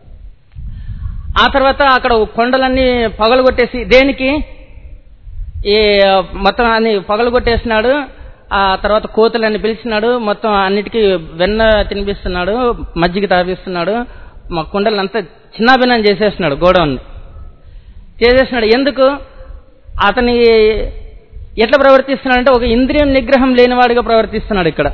ఆ తర్వాత అక్కడ కొండలన్నీ పగలగొట్టేసి దేనికి ఈ మొత్తం అన్ని పగలగొట్టేసినాడు ఆ తర్వాత కోతులన్నీ పిలిచినాడు మొత్తం అన్నిటికీ వెన్న తినిపిస్తున్నాడు మజ్జిగ తాపిస్తున్నాడు మా కుండలంతా చిన్నాభిన్నం చేసేస్తున్నాడు గోడౌన్ చేసేసినాడు ఎందుకు అతని ఎట్లా ప్రవర్తిస్తున్నాడంటే ఒక ఇంద్రియం నిగ్రహం లేనివాడిగా ప్రవర్తిస్తున్నాడు ఇక్కడ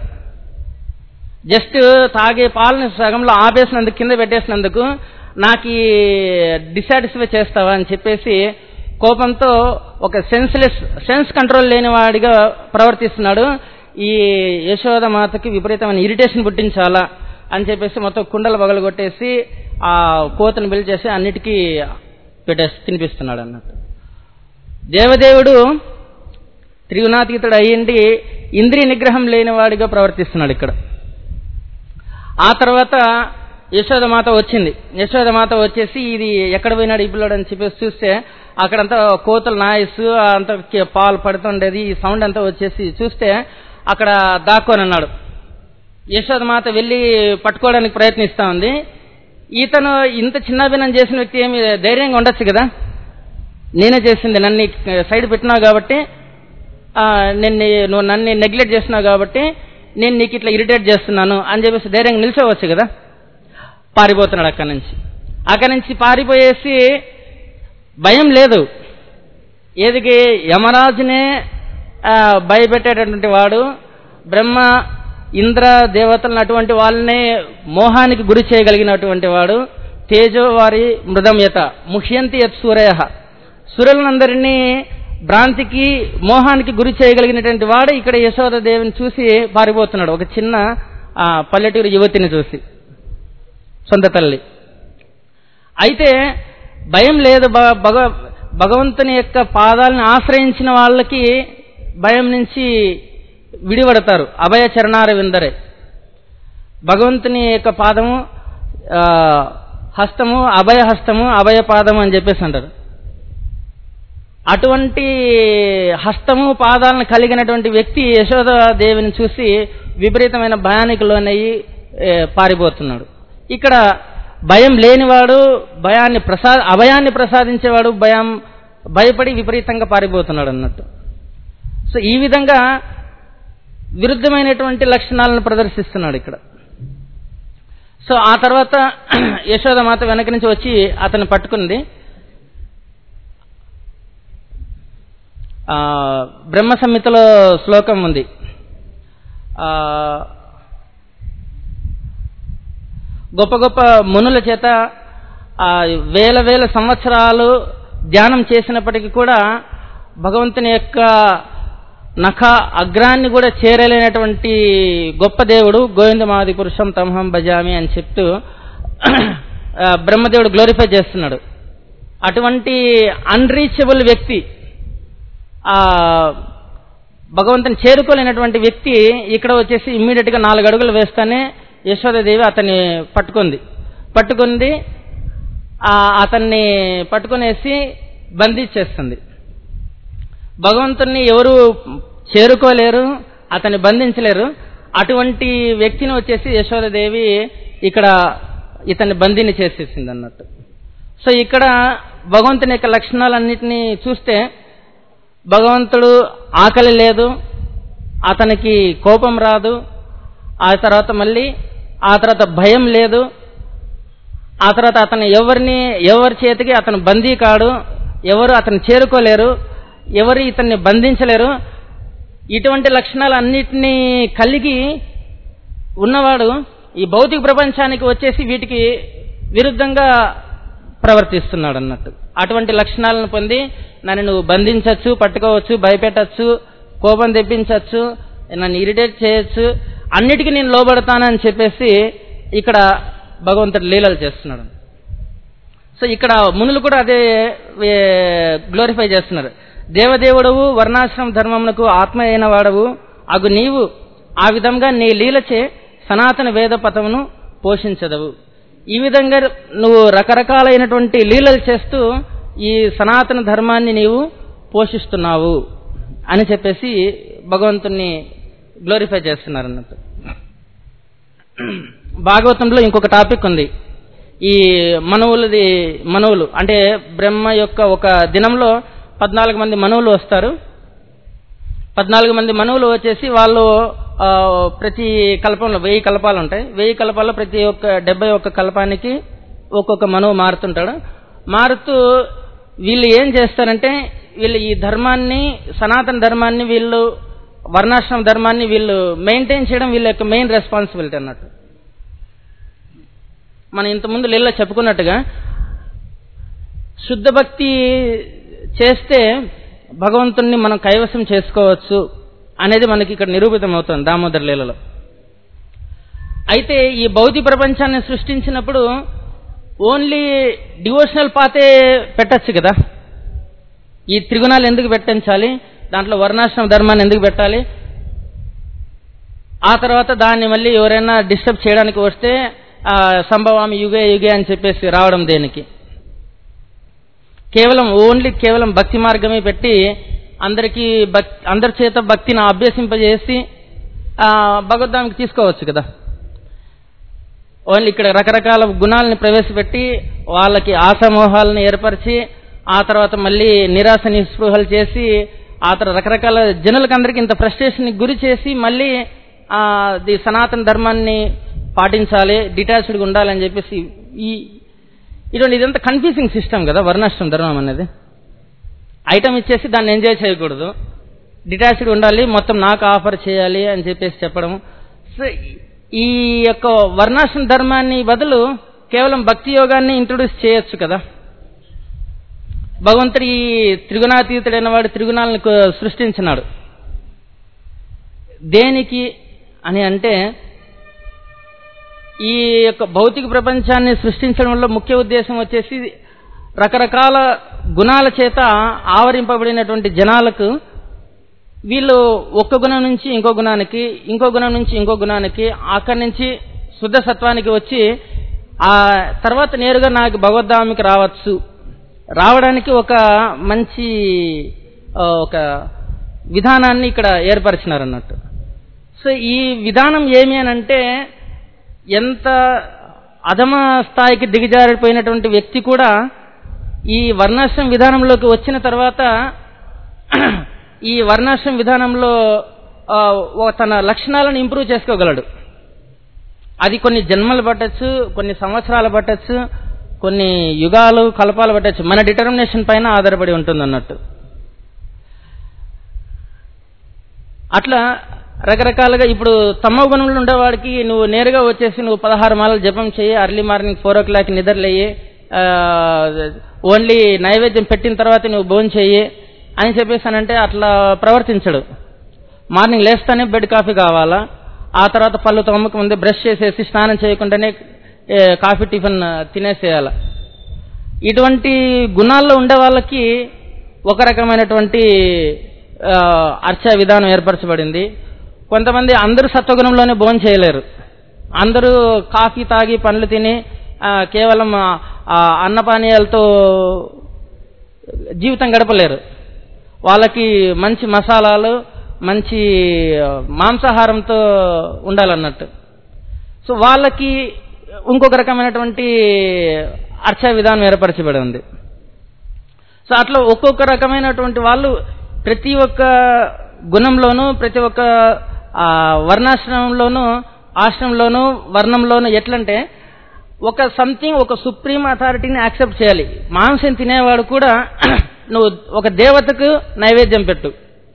జస్ట్ తాగే పాలను సగంలో ఆపేసినందుకు కింద పెట్టేసినందుకు నాకు డిసాటిస్ఫై చేస్తావా అని చెప్పేసి కోపంతో ఒక సెన్స్లెస్ సెన్స్ కంట్రోల్ లేని వాడిగా ప్రవర్తిస్తున్నాడు ఈ యశోద మాతకి విపరీతమైన ఇరిటేషన్ పుట్టించాలా అని చెప్పేసి మొత్తం కుండలు పగలు కొట్టేసి ఆ కోతను పిలిచేసి అన్నిటికీ పెట్టేసి తినిపిస్తున్నాడు అన్నట్టు దేవదేవుడు త్రిగుణాతీతుడు అయ్యిండి ఇంద్రియ నిగ్రహం లేని వాడిగా ప్రవర్తిస్తున్నాడు ఇక్కడ ఆ తర్వాత యశోదమాత వచ్చింది యశోదమాత వచ్చేసి ఇది ఎక్కడ పోయినాడు ఈ పిల్లడు అని చెప్పేసి చూస్తే అక్కడంతా కోతుల నాయస్ అంతా కి- పాలు పడుతుండేది ఈ సౌండ్ అంతా వచ్చేసి చూస్తే అక్కడ దాక్కొని అన్నాడు యశోదమాత వెళ్ళి పట్టుకోవడానికి ప్రయత్నిస్తా ఉంది ఈతను ఇంత చిన్నాభిన్నం చేసిన వ్యక్తి ఏమి ధైర్యంగా ఉండొచ్చు కదా నేనే చేసింది నన్ను సైడ్ పెట్టినావు కాబట్టి ఆ, నేను నీ- నువ్వు నన్ను నెగ్లెక్ట్ చేస్తున్నావు కాబట్టి నేను నీకు ఇట్లా ఇరిటేట్ చేస్తున్నాను అని చెప్పేసి ధైర్యంగా నిలిచోవచ్చు కదా పారిపోతున్నాడు అక్కడి నుంచి అక్కడి నుంచి పారిపోయేసి భయం లేదు ఏదికి యమరాజునే ఆ, భయపెట్టేటటువంటి వాడు బ్రహ్మ ఇంద్ర దేవతలను అటువంటి వాళ్ళనే మోహానికి గురి చేయగలిగినటువంటి వాడు తేజో వారి మృదమ్యత ముహ్యంతి యత్ సూరయ సురులందరినీ భ్రాంతికి మోహానికి గురి చేయగలిగినటువంటి వాడు ఇక్కడ యశోద దేవిని చూసి పారిపోతున్నాడు ఒక చిన్న ఆ, పల్లెటూరు యువతిని చూసి సొంత తల్లి అయితే భయం లేదు భగ భగ- భగవంతుని యొక్క పాదాలను ఆశ్రయించిన వాళ్ళకి భయం నుంచి విడిపడతారు అభయ చరణార విందరే భగవంతుని యొక్క పాదము ఆ, హస్తము అభయ హస్తము అభయ పాదము అని చెప్పేసి అంటారు అటువంటి హస్తము పాదాలను కలిగినటువంటి వ్యక్తి యశోదాదేవిని చూసి విపరీతమైన భయానికి లోనయ్యి ఏ, పారిపోతున్నాడు ఇక్కడ భయం లేనివాడు భయాన్ని ప్రసా అభయాన్ని ప్రసాదించేవాడు భయం భయపడి విపరీతంగా పారిపోతున్నాడు అన్నట్టు సో ఈ విధంగా విరుద్ధమైనటువంటి లక్షణాలను ప్రదర్శిస్తున్నాడు ఇక్కడ సో ఆ తర్వాత యశోదమాత వెనక నుంచి వచ్చి అతను పట్టుకుంది ఆ, బ్రహ్మ సంహితలో శ్లోకం ఉంది ఆ, గొప్ప గొప్ప మునుల చేత ఆ, వేల వేల సంవత్సరాలు ధ్యానం చేసినప్పటికీ కూడా భగవంతుని యొక్క నఖ అగ్రాన్ని కూడా చేరలేనటువంటి గొప్ప దేవుడు గోవిందమాది పురుషం తమహం భజామి అని చెప్తూ ఆ, బ్రహ్మదేవుడు గ్లోరిఫై చేస్తున్నాడు అటువంటి అన్రీచబుల్ వ్యక్తి ఆ భగవంతుని చేరుకోలేనటువంటి వ్యక్తి ఇక్కడ వచ్చేసి ఇమ్మీడియట్ గా నాలుగు అడుగులు వేస్తానే యశోదాదేవి అతన్ని పట్టుకుంది పట్టుకుంది ఆ అతన్ని పట్టుకునేసి బంధించేస్తుంది భగవంతుణ్ణి ఎవరు చేరుకోలేరు అతన్ని బంధించలేరు అటువంటి వ్యక్తిని వచ్చేసి యశోదాదేవి ఇక్కడ ఇతన్ని బందీని చేసేసింది అన్నట్టు సో ఇక్కడ భగవంతుని యొక్క లక్షణాలన్నింటినీ చూస్తే భగవంతుడు ఆకలి లేదు అతనికి కోపం రాదు ఆ తర్వాత మళ్ళీ ఆ తర్వాత భయం లేదు ఆ తర్వాత అతను ఎవరిని ఎవరి చేతికి అతను బందీ కాడు ఎవరు అతను చేరుకోలేరు ఎవరు ఇతన్ని బంధించలేరు ఇటువంటి లక్షణాలన్నిటినీ కలిగి ఉన్నవాడు ఈ భౌతిక ప్రపంచానికి వచ్చేసి వీటికి విరుద్ధంగా ప్రవర్తిస్తున్నాడు అన్నట్టు అటువంటి లక్షణాలను పొంది నన్ను నువ్వు బంధించవచ్చు పట్టుకోవచ్చు భయపెట్టచ్చు కోపం తెప్పించవచ్చు నన్ను ఇరిటేట్ చేయొచ్చు అన్నిటికీ నేను లోబడతానని చెప్పేసి ఇక్కడ భగవంతుడు లీలలు చేస్తున్నాడు సో ఇక్కడ మునులు కూడా అదే గ్లోరిఫై చేస్తున్నారు దేవదేవుడవు వర్ణాశ్రమ ధర్మమునకు ఆత్మ అయిన వాడవు అగు నీవు ఆ విధంగా నీ లీలచే సనాతన వేద పథమును పోషించదవు ఈ విధంగా నువ్వు రకరకాలైనటువంటి లీలలు చేస్తూ ఈ సనాతన ధర్మాన్ని నీవు పోషిస్తున్నావు అని చెప్పేసి భగవంతుణ్ణి గ్లోరిఫై చేస్తున్నారు అన్నట్టు భాగవతంలో ఇంకొక టాపిక్ ఉంది ఈ మనవులది మనవులు అంటే బ్రహ్మ యొక్క ఒక దినంలో పద్నాలుగు మంది మనవులు వస్తారు పద్నాలుగు మంది మనవులు వచ్చేసి వాళ్ళు ఆ, ప్రతి కల్పంలో వెయ్యి కల్పాలు ఉంటాయి వెయ్యి కల్పాల్లో ప్రతి ఒక్క డెబ్బై ఒక్క కల్పానికి ఒక్కొక్క మనువు మారుతుంటాడు మారుతూ వీళ్ళు ఏం చేస్తారంటే వీళ్ళు ఈ ధర్మాన్ని సనాతన ధర్మాన్ని వీళ్ళు వర్ణాశ్రమ ధర్మాన్ని వీళ్ళు మెయింటైన్ చేయడం వీళ్ళ యొక్క మెయిన్ రెస్పాన్సిబిలిటీ అన్నట్టు మనం ఇంతకుముందు లీలలో చెప్పుకున్నట్టుగా శుద్ధ భక్తి చేస్తే భగవంతుణ్ణి మనం కైవసం చేసుకోవచ్చు అనేది మనకి ఇక్కడ నిరూపితం అవుతుంది దామోదర లీలలో అయితే ఈ భౌతిక ప్రపంచాన్ని సృష్టించినప్పుడు ఓన్లీ డివోషనల్ పాతే పెట్టచ్చు కదా ఈ త్రిగుణాలు ఎందుకు పెట్టించాలి దాంట్లో వర్ణాశ్రమ ధర్మాన్ని ఎందుకు పెట్టాలి ఆ తర్వాత దాన్ని మళ్ళీ ఎవరైనా డిస్టర్బ్ చేయడానికి వస్తే ఆ, సంభవామి యుగే యుగే అని చెప్పేసి రావడం దేనికి కేవలం ఓన్లీ కేవలం భక్తి మార్గమే పెట్టి అందరికీ భక్ అందరి చేత భక్తిని అభ్యసింపజేసి ఆ, భగవద్ధామికి తీసుకోవచ్చు కదా ఓన్లీ ఇక్కడ రకరకాల గుణాలని ప్రవేశపెట్టి వాళ్ళకి ఆశామోహాలను ఏర్పరిచి ఆ తర్వాత మళ్ళీ నిరాశ నిస్పృహలు చేసి ఆ తర్వాత రకరకాల జనులకు అందరికీ ఇంత ఫ్రస్ట్రేషన్ గురి చేసి మళ్ళీ ఆ, ది సనాతన ధర్మాన్ని పాటించాలి డిటాచ్డ్గా ఉండాలని చెప్పేసి ఈ ఇటువంటి ఇదంతా కన్ఫ్యూజింగ్ సిస్టమ్ కదా వర్ణాశ్రమ ధర్మం అనేది ఐటమ్ ఇచ్చేసి దాన్ని ఎంజాయ్ చేయకూడదు డిటాచ్డ్ ఉండాలి మొత్తం నాకు ఆఫర్ చేయాలి అని చెప్పేసి చెప్పడం సో ఈ యొక్క వర్ణాశ్రమ ధర్మాన్ని బదులు కేవలం భక్తి యోగాన్ని ఇంట్రొడ్యూస్ చేయొచ్చు కదా భగవంతుడు ఈ త్రిగుణాతీతుడైన వాడు త్రిగుణాలను కు- సృష్టించినాడు దేనికి అని అంటే ఈ యొక్క భౌతిక ప్రపంచాన్ని సృష్టించడంలో ముఖ్య ఉద్దేశం వచ్చేసి రకరకాల గుణాల చేత ఆవరింపబడినటువంటి జనాలకు వీళ్ళు ఒక్క గుణం నుంచి ఇంకో గుణానికి ఇంకో గుణం నుంచి ఇంకో గుణానికి అక్కడి నుంచి శుద్ధ సత్వానికి వచ్చి ఆ తర్వాత నేరుగా నాకు భగవద్ధామికి రావచ్చు రావడానికి ఒక మంచి ఆ, ఒక విధానాన్ని ఇక్కడ ఏర్పరిచినారు అన్నట్టు సో ఈ విధానం ఏమి అని అంటే ఎంత అధమ స్థాయికి దిగజారిపోయినటువంటి వ్యక్తి కూడా ఈ వర్ణాశ్రమ విధానంలోకి వచ్చిన తర్వాత ఈ వర్ణాశ్రమ విధానంలో ఆ, ఓ- తన లక్షణాలను ఇంప్రూవ్ చేసుకోగలడు అది కొన్ని జన్మలు పట్టచ్చు కొన్ని సంవత్సరాలు పట్టచ్చు కొన్ని యుగాలు కల్పాలు పట్టచ్చు మన డిటర్మినేషన్ పైన ఆధారపడి ఉంటుంది అన్నట్టు అట్లా రకరకాలుగా ఇప్పుడు తమో గుణంలో ఉండేవాడికి నువ్వు నేరుగా వచ్చేసి నువ్వు పదహారు మాలలు జపం చేయి early morning four o'clock నిద్రలేయి ఆ, ఓన్లీ నైవేద్యం పెట్టిన తర్వాత నువ్వు భోజనం చెయ్యి అని చెప్పేసానంటే అట్లా ప్రవర్తించడు మార్నింగ్ లేస్తానే బెడ్ కాఫీ కావాలా ఆ తర్వాత పళ్ళు తోమక ముందే బ్రష్ చేసేసి స్నానం చేయకుండానే ఏ, కాఫీ టిఫిన్ తినేసేయాల ఇటువంటి గుణాల్లో ఉండే వాళ్ళకి ఒక రకమైనటువంటి ఆ, అర్చ విధానం ఏర్పరచబడింది కొంతమంది అందరూ సత్వగుణంలోనే భోజనం చేయలేరు అందరూ కాఫీ తాగి పండ్లు తిని ఆ, కేవలం ఆ, ఆ అన్నపానీయాలతో జీవితం గడపలేరు వాళ్ళకి మంచి మసాలాలు మంచి ఆ, మాంసాహారంతో ఉండాలన్నట్టు సో వాళ్ళకి ఇంకొక రకమైనటువంటి అర్చ విధానం ఏర్పరచబడి ఉంది సో అట్లా ఒక్కొక్క రకమైనటువంటి వాళ్ళు ప్రతి ఒక్క గుణంలోనూ ప్రతి ఒక్క ఆ, వర్ణాశ్రమంలోనూ ఆశ్రమంలోనూ వర్ణంలోనూ ఎట్లంటే ఒక సంథింగ్ ఒక సుప్రీం అథారిటీని యాక్సెప్ట్ చేయాలి మాంసం తినేవాడు కూడా నువ్వు ఒక దేవతకు నైవేద్యం పెట్టు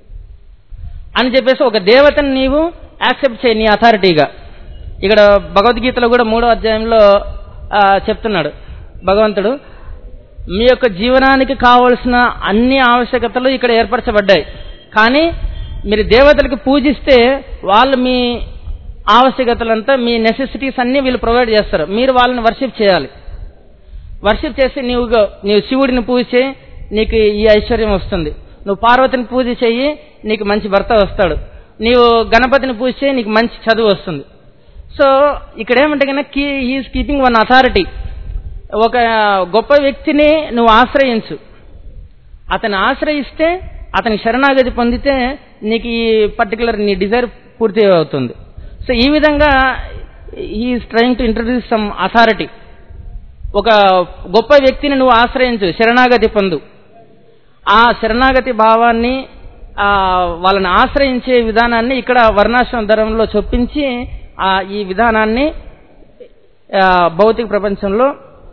అని చెప్పేసి ఒక దేవతని నీవు యాక్సెప్ట్ చేయి నీ అథారిటీగా ఇక్కడ భగవద్గీతలో కూడా మూడో అధ్యాయంలో ఆ, చెప్తున్నాడు భగవంతుడు మీ యొక్క జీవనానికి కావలసిన అన్ని ఆవశ్యకతలు ఇక్కడ ఏర్పరచబడ్డాయి కానీ మీరు దేవతలకు పూజిస్తే వాళ్ళు మీ ఆవశ్యకతలంతా మీ నెసెసిటీస్ అన్ని వీళ్ళు ప్రొవైడ్ చేస్తారు మీరు వాళ్ళని వర్షిప్ చేయాలి వర్షిప్ చేసి నీవు నీవు శివుడిని పూజ చేయి నీకు ఈ ఐశ్వర్యం వస్తుంది నువ్వు పార్వతిని పూజ చెయ్యి నీకు మంచి భర్త వస్తాడు నీవు గణపతిని పూజ చేయి నీకు మంచి చదువు వస్తుంది సో ఇక్కడ ఏమంటే కనుక కీ హీఈస్ కీపింగ్ వన్ అథారిటీ ఒక గొప్ప వ్యక్తిని నువ్వు ఆశ్రయించు అతన్ని ఆశ్రయిస్తే అతని శరణాగతి పొందితే నీకు ఈ పర్టికులర్ నీ డిజైర్ పూర్తి అవుతుంది సో ఈ విధంగా is trying to introduce some authority ఒక గొప్ప వ్యక్తిని నువ్వు ఆశ్రయించు శరణాగతి పొందు ఆ శరణాగతి భావాన్ని ఆ వాళ్ళని ఆశ్రయించే విధానాన్ని ఇక్కడ వర్ణాశ్రమ ధర్మంలో చొప్పించి ఆ ఈ విధానాన్ని ఆ, భౌతిక ప్రపంచంలో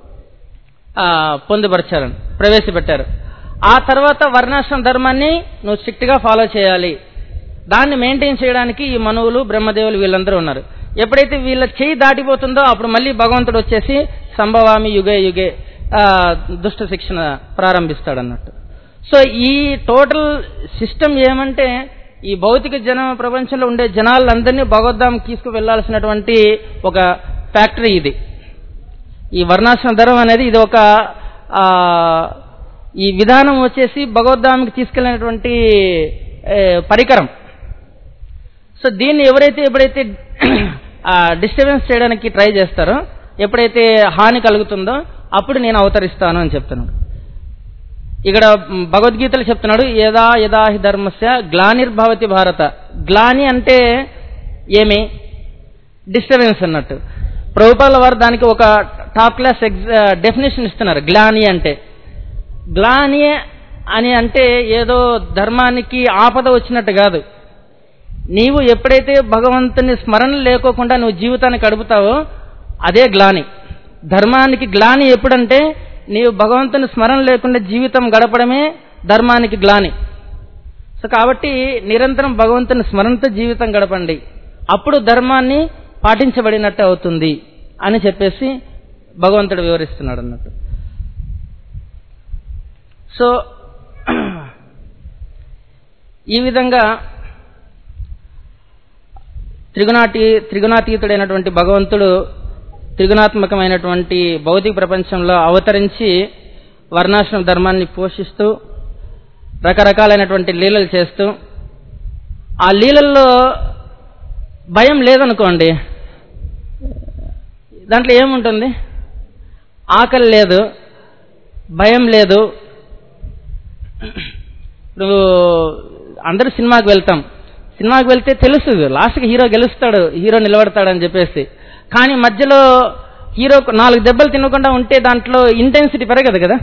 ఆ, పొందుపరిచారని ప్రవేశపెట్టారు ఆ తర్వాత వర్ణాశ్రమ ధర్మాన్ని నువ్వు స్ట్రిక్ట్ గా ఫాలో చేయాలి దాన్ని మెయింటైన్ చేయడానికి ఈ మనువులు బ్రహ్మదేవులు వీళ్ళందరూ ఉన్నారు ఎప్పుడైతే వీళ్ళ చేయి దాటిపోతుందో అప్పుడు మళ్ళీ భగవంతుడు వచ్చేసి సంభవామి యుగే యుగే ఆ, దుష్ట శిక్షణ ప్రారంభిస్తాడు అన్నట్టు సో ఈ టోటల్ సిస్టమ్ ఏమంటే ఈ భౌతిక జన ప్రపంచంలో ఉండే జనాలందరినీ భగవద్ధాం తీసుకువెళ్లాల్సినటువంటి ఒక ఫ్యాక్టరీ ఇది ఈ వర్ణాశ్రమ ధర్మం అనేది ఇది ఒక ఆ, ఈ విధానం వచ్చేసి భగవద్ధామికి తీసుకెళ్ళినటువంటి ఏ, పరికరం సో దీన్ని ఎవరైతే ఎప్పుడైతే డిస్టర్బెన్స్ చేయడానికి ట్రై చేస్తారో ఎప్పుడైతే హాని కలుగుతుందో అప్పుడు నేను అవతరిస్తాను అని చెప్తున్నాడు ఇక్కడ మ్, భగవద్గీతలో చెప్తున్నాడు యదా యదా హి ధర్మస్య గ్లానిర్భవతి భారత గ్లాని అంటే ఏమి డిస్టర్బెన్స్ అన్నట్టు ప్రభుపాల వారు దానికి ఒక టాప్ క్లాస్ డెఫినేషన్ ఇస్తున్నారు గ్లాని అంటే గ్లాని అని అంటే ఏదో ధర్మానికి ఆపద వచ్చినట్టు కాదు నీవు ఎప్పుడైతే భగవంతుని స్మరణ లేకోకుండా నువ్వు జీవితాన్ని గడుపుతావో అదే గ్లాని ధర్మానికి గ్లాని ఎప్పుడంటే నీవు భగవంతుని స్మరణ లేకుండా జీవితం గడపడమే ధర్మానికి గ్లాని సో కాబట్టి నిరంతరం భగవంతుని స్మరణతో జీవితం గడపండి అప్పుడు ధర్మాన్ని పాటించబడినట్టు అవుతుంది అని చెప్పేసి భగవంతుడు వివరిస్తున్నాడు అన్నట్టు సో ఈ విధంగా త్రిగుణాటి త్రిగుణాతీతుడైనటువంటి భగవంతుడు త్రిగుణాత్మకమైనటువంటి భౌతిక ప్రపంచంలో అవతరించి వర్ణాశ్రమ ధర్మాన్ని పోషిస్తూ రకరకాలైనటువంటి లీలలు చేస్తూ ఆ లీలల్లో భయం లేదనుకోండి దాంట్లో ఏముంటుంది ఆకలి లేదు భయం లేదు ఇప్పుడు అందరూ సినిమాకి వెళ్తాం సినిమాకి వెళ్తే తెలుసు లాస్ట్కి హీరో గెలుస్తాడు హీరో నిలబడతాడు అని చెప్పేసి కానీ మధ్యలో హీరో నాలుగు దెబ్బలు తినకుండా ఉంటే దాంట్లో ఇంటెన్సిటీ పెరగదు కదా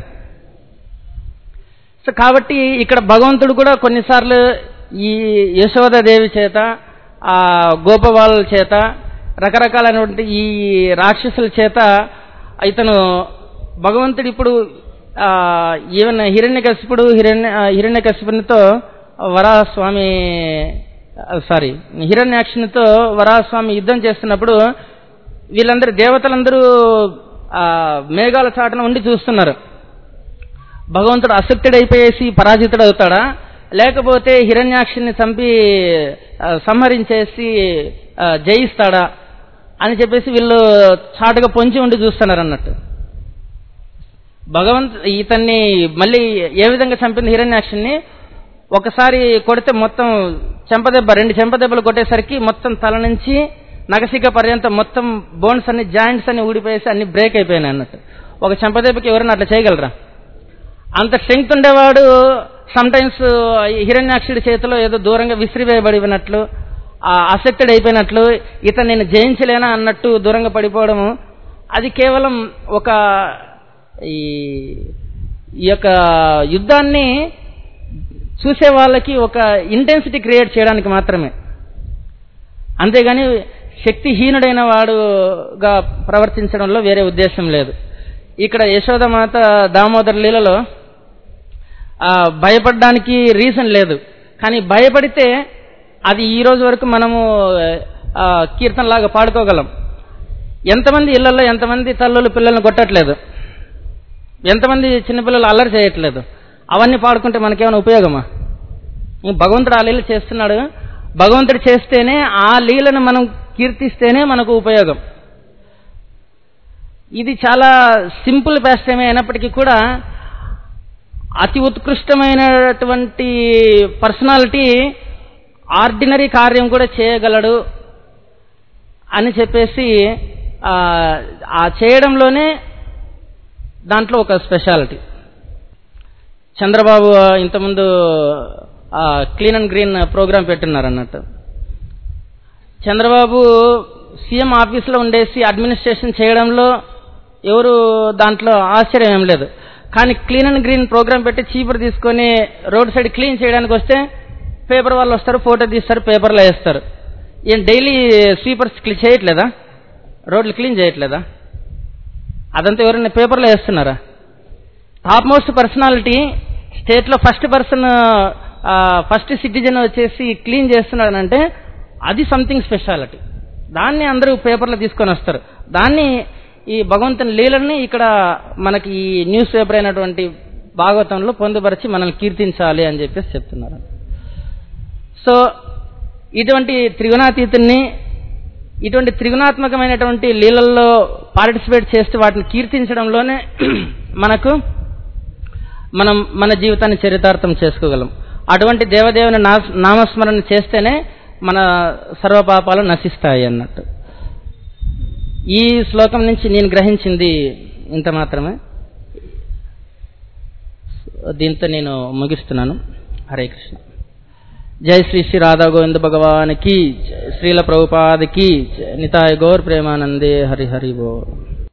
సో కాబట్టి ఇక్కడ భగవంతుడు కూడా కొన్నిసార్లు ఈ యశోదాదేవి చేత ఆ గోపబాలుల చేత రకరకాలైనటువంటి ఈ రాక్షసుల చేత ఇతను భగవంతుడు ఇప్పుడు ఈవెన్ హిరణ్యకశిపుడు హిరణ్య హిరణ్యకశిపునితో వరాస్వామి సారీ హిరణ్యాక్షునితో వరాస్వామి యుద్ధం చేస్తున్నప్పుడు వీళ్ళందరూ దేవతలందరూ ఆ మేఘాల చాటున ఉండి చూస్తున్నారు భగవంతుడు అసక్తుడైపోయేసి పరాజితుడు అవుతాడా లేకపోతే హిరణ్యాక్షిని చంపి ఆ, సంహరించేసి ఆ, జయిస్తాడా అని చెప్పేసి వీళ్ళు చాటుగా పొంచి ఉండి చూస్తున్నారు అన్నట్టు భగవంత్ ఇతన్ని మళ్ళీ ఏ విధంగా చంపింది హిరణ్యాక్షిని ఒకసారి కొడితే మొత్తం చెంపదెబ్బ రెండు చెంపదెబ్బలు కొట్టేసరికి మొత్తం తల నుంచి నగసిక పర్యంతం మొత్తం బోన్స్ అన్ని జాయింట్స్ అన్ని ఊడిపోయేసి అన్ని బ్రేక్ అయిపోయినాయి అన్నట్టు ఒక చెంపదెబ్బకి ఎవరైనా అట్లా చేయగలరా అంత స్ట్రెంగ్త్ ఉండేవాడు సమ్ టైమ్స్ హిరణ్యాక్షుడి చేతిలో ఏదో దూరంగా విసిరివేయబడినట్లు అసెక్టెడ్ అయిపోయినట్లు ఇతను నేను జయించలేనా అన్నట్టు దూరంగా పడిపోవడము అది కేవలం ఒక ఈ ఈ యొక్క యుద్ధాన్ని చూసే వాళ్ళకి ఒక ఇంటెన్సిటీ క్రియేట్ చేయడానికి మాత్రమే అంతేగాని శక్తిహీనుడైన వాడుగా ప్రవర్తించడంలో వేరే ఉద్దేశం లేదు ఇక్కడ యశోదమాత దామోదర లీలలో ఆ, భయపడడానికి రీజన్ లేదు కానీ భయపడితే అది ఈ రోజు వరకు మనము ఆ, కీర్తనలాగా పాడుకోగలం ఎంతమంది ఇళ్లలో ఎంతమంది తల్లులు పిల్లల్ని కొట్టట్లేదు ఎంతమంది చిన్నపిల్లలు అల్లరి చేయట్లేదు అవన్నీ పాడుకుంటే మనకేమైనా ఉపయోగమా ఈ భగవంతుడు ఆ లీల చేస్తున్నాడు భగవంతుడు చేస్తేనే ఆ లీలను మనం కీర్తిస్తేనే మనకు ఉపయోగం ఇది చాలా సింపుల్ పాస్టమే అయినప్పటికీ కూడా అతి ఉత్కృష్టమైనటువంటి పర్సనాలిటీ ఆర్డినరీ కార్యం కూడా చేయగలడు అని చెప్పేసి ఆ, ఆ చేయడంలోనే దాంట్లో ఒక స్పెషాలిటీ చంద్రబాబు ఇంతకుముందు క్లీన్ అండ్ గ్రీన్ ప్రోగ్రాం పెట్టున్నారు అన్నట్టు చంద్రబాబు సీఎం ఆఫీస్లో ఉండేసి అడ్మినిస్ట్రేషన్ చేయడంలో ఎవరు దాంట్లో ఆశ్చర్యం ఏం లేదు కానీ క్లీన్ అండ్ గ్రీన్ ప్రోగ్రామ్ పెట్టి చీపురు తీసుకొని రోడ్ సైడ్ క్లీన్ చేయడానికి వస్తే పేపర్ వాళ్ళు వస్తారు ఫోటో తీస్తారు పేపర్లో వేస్తారు ఏం డైలీ స్వీపర్స్ క్లీన్ చేయట్లేదా రోడ్లు క్లీన్ చేయట్లేదా అదంతా ఎవరైనా పేపర్లో వేస్తున్నారా టాప్ మోస్ట్ పర్సనాలిటీ స్టేట్లో ఫస్ట్ పర్సన్ ఫస్ట్ సిటిజన్ వచ్చేసి క్లీన్ చేస్తున్నాడనంటే అది సంథింగ్ స్పెషాలిటీ దాన్ని అందరూ పేపర్లో తీసుకొని వస్తారు దాన్ని ఈ భగవంతుని లీలని ఇక్కడ మనకి ఈ న్యూస్ పేపర్ అయినటువంటి భాగవతంలో పొందుపరిచి మనల్ని కీర్తించాలి అని చెప్పేసి చెప్తున్నారు సో ఇటువంటి త్రిగుణాతీతుల్ని ఇటువంటి త్రిగుణాత్మకమైనటువంటి లీలల్లో పార్టిసిపేట్ చేస్తూ వాటిని కీర్తించడంలోనే మనకు మనం మన జీవితాన్ని చరితార్థం చేసుకోగలం అటువంటి దేవదేవుని నా- నామస్మరణ చేస్తేనే మన సర్వపాపాలు నశిస్తాయి అన్నట్టు ఈ శ్లోకం నుంచి నేను గ్రహించింది ఇంత మాత్రమే దీంతో నేను ముగిస్తున్నాను హరే కృష్ణ జై శ్రీ శ్రీ రాధా గోవింద భగవానికి శ్రీల ప్రభుపాదకి నితాయ్ గౌర్ ప్రేమానందే హరి హరి బోల్